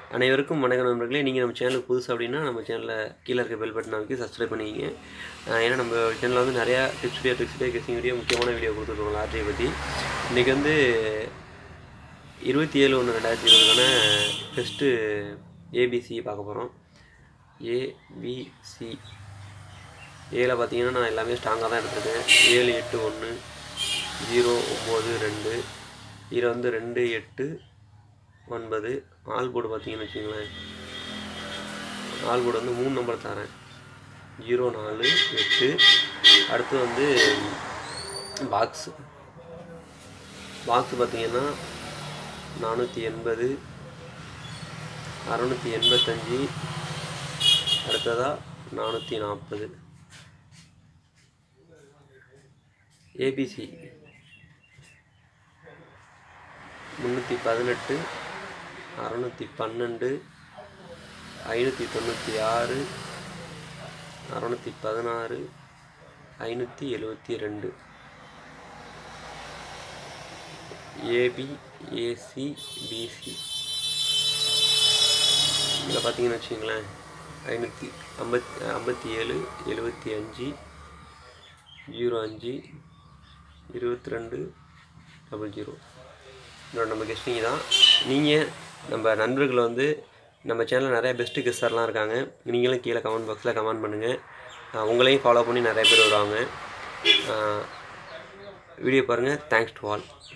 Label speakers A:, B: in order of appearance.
A: அனைவருக்கும் வணக்கம் நண்பர்களே நீங்கள் நம்ம சேனலுக்கு புதுசு அப்படின்னா நம்ம சேனலில் கீழே இருக்க பெல் பட்டன் அமைக்கி சப்ஸ்கிரைப் பண்ணிக்கிங்க அஹ் ஏன்னா நம்ம சேனலில் வந்து நிறையா tips video tricks video guessing video முக்கியமான வீடியோ கொடுத்துருக்கோம் லாட்ரியை பற்றி இன்றைக்கி வந்து இருபத்தி ஏழு ஒன்று ரெண்டாயிரத்தி இருபதுக்கான ஃபஸ்ட்டு ஏபிசி பார்க்க போகிறோம் ஏபிசி ஏல பார்த்தீங்கன்னா நான் எல்லாமே ஸ்ட்ராங்காக தான் எடுத்திருக்கேன் ஏழு எட்டு ஒன்று ஜீரோ ஒம்பது ரெண்டு இதில் வந்து ரெண்டு எட்டு ஒன்பது ஆல் போர்டு பார்த்தீங்கன்னு வச்சுங்களேன் ஆல் போர்டு வந்து மூணு நம்பர் தரேன் ஜீரோ நாலு எட்டு அடுத்து வந்து பாக்ஸு பாக்ஸ் பார்த்தீங்கன்னா நானூற்றி எண்பது அறநூற்றி எண்பத்தஞ்சு அடுத்ததாக நானூற்றி நாற்பது ஏபிசி முந்நூற்றி பதினெட்டு அறநூற்றி பன்னெண்டு ஐநூற்றி தொண்ணூற்றி ஆறு அறநூற்றி பதினாறு ஐநூற்றி எழுபத்தி ரெண்டு ஏபி ஏசி பிசி இதில் பார்த்தீங்கன்னு வச்சுங்களேன் ஐநூற்றி ஐம்பத் ஐம்பத்தி ஏழு எழுபத்தி அஞ்சு ஜீரோ அஞ்சு இருபத்தி ரெண்டு டபுள் ஜீரோ இதோட நம்ம கெஸ்டிங் தான் நீங்கள் நம்ம நண்பர்கள் வந்து நம்ம சேனலில் நிறைய பெஸ்ட்டு கெஸ்டர்லாம் இருக்காங்க நீங்களும் கீழே கமெண்ட் பாக்ஸில் கமெண்ட் பண்ணுங்கள் அஹ் உங்களையும் ஃபாலோ பண்ணி நிறைய பேர் வருவாங்க வீடியோ பாருங்கள் தேங்க்ஸ் டு ஆல்